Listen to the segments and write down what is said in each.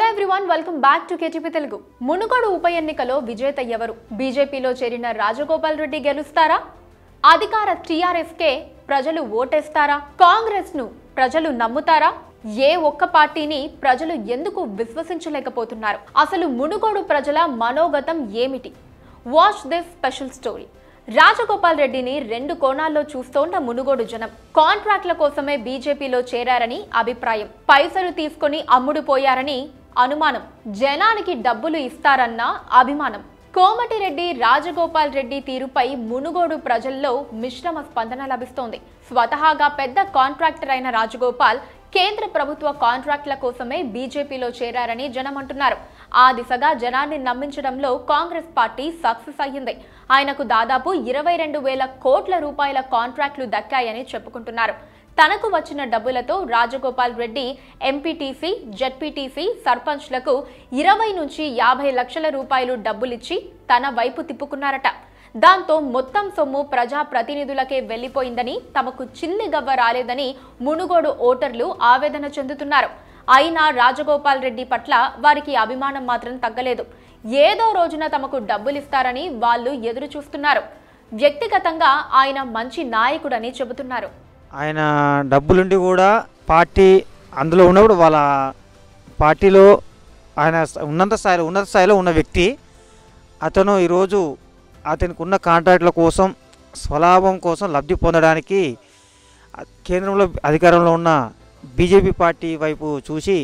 hello everyone welcome back to KTP Telugu Munugode ఉప ఎన్నికలో విజేత ఎవరు బీజేపీలో చేరిన రాజగోపాల్ రెడ్డి గెలుస్తారా అధికార టీఆర్ఎస్కే ప్రజలు ఓటేస్తారా కాంగ్రెస్ ను ప్రజలు నమ్ముతారా ఏ ఒక్క పార్టీని ప్రజలు ఎందుకు విశ్వసించలేకపోతున్నారు అసలు మునుగోడు ప్రజల మనోగతం ఏమిటి watch this special story Rajagopal రెడ్డిని రెండు కోణాల్లో చూస్తోన్న మునుగోడు జనం కాంట్రాక్ట్ల కోసమే బీజేపీలో చేరారని అభిప్రాయం పైసలు తీసుకొని అమ్ముడుపోయారని అనుమానం జనానికి డబ్బులు ఇస్తారన్న అభిమానం కోమటిరెడ్డి రాజగోపాల్ రెడ్డి తీరుపై మునుగోడు ప్రజల్లో మిశ్రమ స్పందన లభిస్తోంది స్వతహాగా పెద్ద కాంట్రాక్టర్ అయిన రాజగోపాల్ కేంద్ర ప్రభుత్వ కాంట్రాక్ట్ల కోసమే బీజేపీలో చేరారని జనం అంటున్నారు ఆ దిశగా జనాన్ని నమ్మించడంలో కాంగ్రెస్ పార్టీ సక్సెస్ అయ్యింది ఆయనకు దాదాపు ఇరవై రెండు వేల కోట్ల రూపాయల కాంట్రాక్టులు దక్కాయని చెప్పుకుంటున్నారు తనకు వచ్చిన డబ్బులతో రాజగోపాల్ రెడ్డి ఎంపీటీసీ జెడ్పీటీసీ సర్పంచ్లకు ఇరవై నుంచి యాభై లక్షల రూపాయలు డబ్బులిచ్చి తన వైపు తిప్పుకున్నారట దాంతో మొత్తం సొమ్ము ప్రజా ప్రతినిధులకే వెళ్లిపోయిందని తమకు చిల్లి గవ్వ రాలేదని మునుగోడు ఓటర్లు ఆవేదన చెందుతున్నారు అయినా రాజగోపాల్ రెడ్డి పట్ల వారికి అభిమానం మాత్రం తగ్గలేదు ఏదో రోజున తమకు డబ్బులిస్తారని వాళ్ళు ఎదురు చూస్తున్నారు వ్యక్తిగతంగా ఆయన మంచి నాయకుడని చెబుతున్నారు ఆయన డబ్బులుండి కూడా పార్టీ అందులో ఉన్నప్పుడు వాళ్ళ పార్టీలో ఆయన స- ఉన్నత స్థాయిలో ఉన్నత స్థాయిలో ఉన్న వ్యక్తి అతను ఈరోజు అతనికి ఉన్న కాంట్రాక్ట్ల కోసం స్వలాభం కోసం లబ్ధి పొందడానికి ఆ కేంద్రంలో అధికారంలో ఉన్న బీజేపీ పార్టీ వైపు చూసి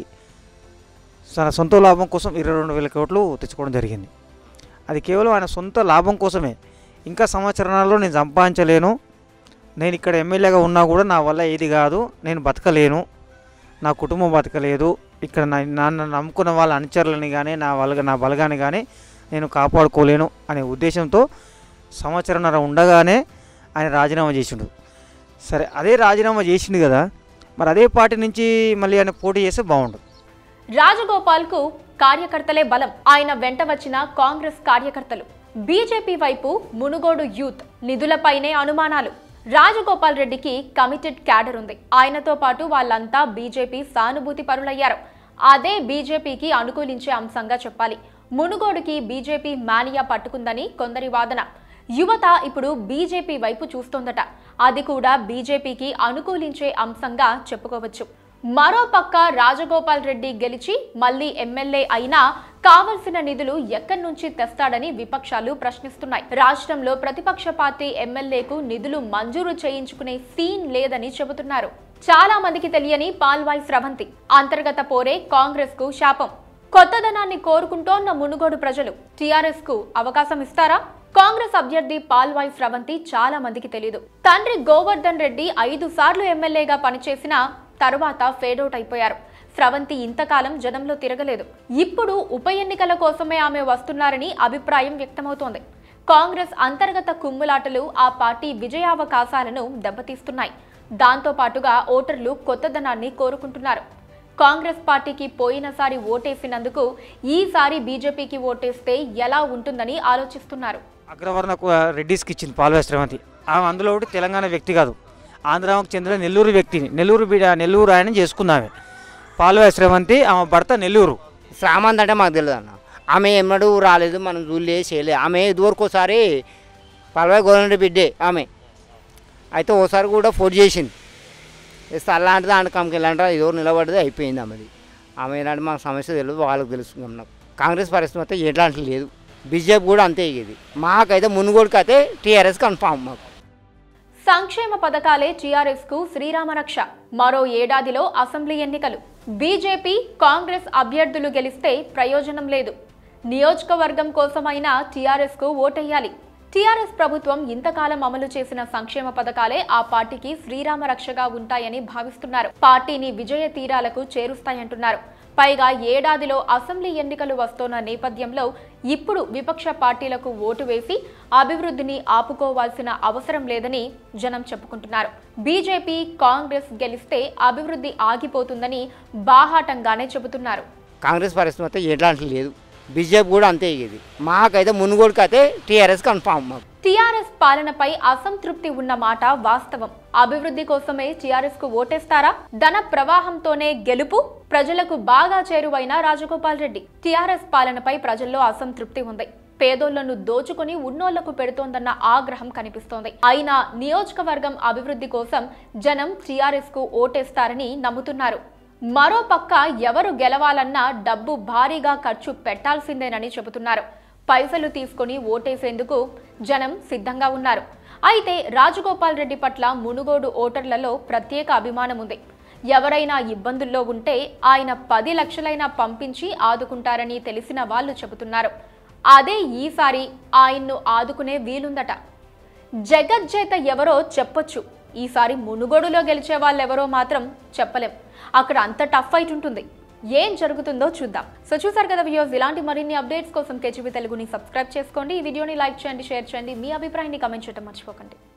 తన సొంత లాభం కోసం ఇరవై రెండు వేల కోట్లు తెచ్చుకోవడం జరిగింది అది కేవలం ఆయన సొంత లాభం కోసమే ఇంకా సంవత్సరాలలో నేను సంపాదించలేను నేను ఇక్కడ ఎమ్మెల్యేగా ఉన్నా కూడా నా వల్ల ఏది కాదు నేను బతకలేను నా కుటుంబం బతకలేదు ఇక్కడ నా నన్ను నమ్ముకున్న వాళ్ళ అనుచరులని కానీ నా వాళ్ళ నా బలగాన్ని కానీ నేను కాపాడుకోలేను అనే ఉద్దేశంతో సంవత్సరంన్నర ఉండగానే ఆయన రాజీనామా చేసిండు సరే అదే రాజీనామా చేసిండు కదా మరి అదే పార్టీ నుంచి మళ్ళీ ఆయన పోటీ చేస్తే బాగుండు రాజగోపాల్ కు కార్యకర్తలే బలం ఆయన వెంట వచ్చిన కాంగ్రెస్ కార్యకర్తలు బీజేపీ వైపు మునుగోడు యూత్ నిధులపైనే అనుమానాలు రాజగోపాల్ రెడ్డికి కమిటెడ్ క్యాడర్ ఉంది ఆయనతో పాటు వాళ్ళంతా బీజేపీ సానుభూతి పరులయ్యారు అదే బీజేపీకి అనుకూలించే అంశంగా చెప్పాలి మునుగోడుకి బీజేపీ మానియా పట్టుకుందని కొందరి వాదన యువత ఇప్పుడు బీజేపీ వైపు చూస్తోందట అది కూడా బీజేపీకి అనుకూలించే అంశంగా చెప్పుకోవచ్చు మరోపక్క రాజగోపాల్ రెడ్డి గెలిచి మళ్ళీ ఎమ్మెల్యే అయినా కావలసిన నిధులు ఎక్కడి నుంచి తెస్తాడని విపక్షాలు ప్రశ్నిస్తున్నాయి రాష్ట్రంలో ప్రతిపక్ష పార్టీ ఎమ్మెల్యేకు నిధులు మంజూరు చేయించుకునే సీన్ లేదని చెబుతున్నారు చాలా మందికి తెలియని పాల్వాయి స్రవంతి అంతర్గత పోరే కాంగ్రెస్ కు శాపం కొత్తదనాన్ని కోరుకుంటోన్న మునుగోడు ప్రజలు టీఆర్ఎస్ కు అవకాశం ఇస్తారా కాంగ్రెస్ అభ్యర్థి పాల్వాయి స్రవంతి చాలా మందికి తెలియదు తండ్రి గోవర్ధన్ రెడ్డి ఐదు సార్లు ఎమ్మెల్యేగా పనిచేసిన తరువాత ఫేడౌట్ అయిపోయారు స్రవంతి ఇంతకాలం జనంలో తిరగలేదు ఇప్పుడు ఉప ఎన్నికల కోసమే ఆమె వస్తున్నారని అభిప్రాయం వ్యక్తమవుతోంది కాంగ్రెస్ అంతర్గత కుమ్ములాటలు ఆ పార్టీ విజయావకాశాలను దెబ్బతీస్తున్నాయి దాంతో పాటుగా ఓటర్లు కొత్తదనాన్ని కోరుకుంటున్నారు కాంగ్రెస్ పార్టీకి పోయినసారి ఓటేసినందుకు ఈసారి బీజేపీకి ఓటేస్తే ఎలా ఉంటుందని ఆలోచిస్తున్నారు అగ్రవర్ణ కు- రెడ్డిస్కి ఇచ్చింది పాల్వాయి శ్రవంతి ఆమె అందులో ఒకటి తెలంగాణ వ్యక్తి కాదు ఆంధ్రాకు చెందిన నెల్లూరు వ్యక్తిని నెల్లూరు బిడ్డ నెల్లూరు ఆయన చేసుకుందామె పాల్వాయి శ్రవంతి ఆమె భర్త నెల్లూరు శ్రామంత్ అంటే మాకు తెలియదు అన్న ఆమె ఎన్నడూ రాలేదు మనం చూడలే చేయలే ఆమె ఇదివరకు ఒకసారి పలవాయి గవర్నమెంట్ బిడ్డే ఆమె అయితే ఓసారి కూడా ఫోన్ చేసింది ఇస్తే అలాంటిది ఆనకంకి ఇలాంటి ఇదివరకు నిలబడ్డది అయిపోయింది ఆమెది ఆమె ఇలాంటి మాకు సమస్య తెలియదు వాళ్ళకి తెలుసుకున్నాం నాకు కాంగ్రెస్ పరిస్థితి అయితే ఎట్లాంటి లేదు బీజేపీ కూడా అంతే ఇది మాకైతే మునుగోడుకి అయితే టీఆర్ఎస్ కన్ఫామ్ మాకు సంక్షేమ పథకాలే టీఆర్ఎస్ కు శ్రీరామ రక్ష మరో ఏడాదిలో అసెంబ్లీ ఎన్నికలు బీజేపీ కాంగ్రెస్ అభ్యర్థులు గెలిస్తే ప్రయోజనం లేదు నియోజకవర్గం కోసమైనా టీఆర్ఎస్ కు ఓటెయ్యాలి టీఆర్ఎస్ ప్రభుత్వం ఇంతకాలం అమలు చేసిన సంక్షేమ పథకాలే ఆ పార్టీకి శ్రీరామ రక్షగా ఉంటాయని భావిస్తున్నారు పార్టీని విజయ తీరాలకు చేరుస్తాయంటున్నారు పైగా ఏడాదిలో అసెంబ్లీ ఎన్నికలు వస్తోన్న నేపథ్యంలో ఇప్పుడు విపక్ష పార్టీలకు ఓటు వేసి అభివృద్ధిని ఆపుకోవాల్సిన అవసరం లేదని జనం చెప్పుకుంటున్నారు బీజేపీ కాంగ్రెస్ గెలిస్తే అభివృద్ధి ఆగిపోతుందని బాహాటంగానే చెబుతున్నారు కాంగ్రెస్ పరిస్థితి అయితే ఎట్లాంటి లేదు బీజేపీ కూడా అంతే ఇది మాకైతే మునుగోడుకి అయితే టీఆర్ఎస్ కన్ఫామ్ మాకు టీఆర్ఎస్ పాలనపై అసంతృప్తి ఉన్న మాట వాస్తవం అభివృద్ధి కోసమే టీఆర్ఎస్ కు ఓటేస్తారా ధన ప్రవాహంతోనే గెలుపు ప్రజలకు బాగా చేరువైన రాజగోపాల్ రెడ్డి టీఆర్ఎస్ పాలనపై ప్రజల్లో అసంతృప్తి ఉంది పేదోళ్లను దోచుకుని ఉన్నోళ్లకు పెడుతోందన్న ఆగ్రహం కనిపిస్తోంది అయినా నియోజకవర్గం అభివృద్ధి కోసం జనం టీఆర్ఎస్ కు ఓటేస్తారని నమ్ముతున్నారు మరో పక్క ఎవరు గెలవాలన్నా డబ్బు భారీగా ఖర్చు పెట్టాల్సిందేనని చెబుతున్నారు పైసలు తీసుకుని ఓటేసేందుకు జనం సిద్ధంగా ఉన్నారు అయితే రాజగోపాల్ రెడ్డి పట్ల మునుగోడు ఓటర్లలో ప్రత్యేక అభిమానం ఉంది ఎవరైనా ఇబ్బందుల్లో ఉంటే ఆయన పది లక్షలైనా పంపించి ఆదుకుంటారని తెలిసిన వాళ్ళు చెబుతున్నారు అదే ఈసారి ఆయన్ను ఆదుకునే వీలుందట జగజ్జేత ఎవరో చెప్పొచ్చు ఈసారి మునుగోడులో గెలిచే వాళ్ళెవరో మాత్రం చెప్పలేం అక్కడ అంత టఫ్ ఫైట్ ఉంటుంది ఏం జరుగుతుందో చూద్దాం సో చూసారు కదా వ్యూస్ ఇలాంటి మరిన్ని అప్డేట్స్ కోసం కేజీబీ తెలుగుని సబ్స్క్రైబ్ చేసుకోండి ఈ వీడియోని లైక్ చేయండి షేర్ చేయండి మీ అభిప్రాయాన్ని కమెంట్ చేయడం మర్చిపోకండి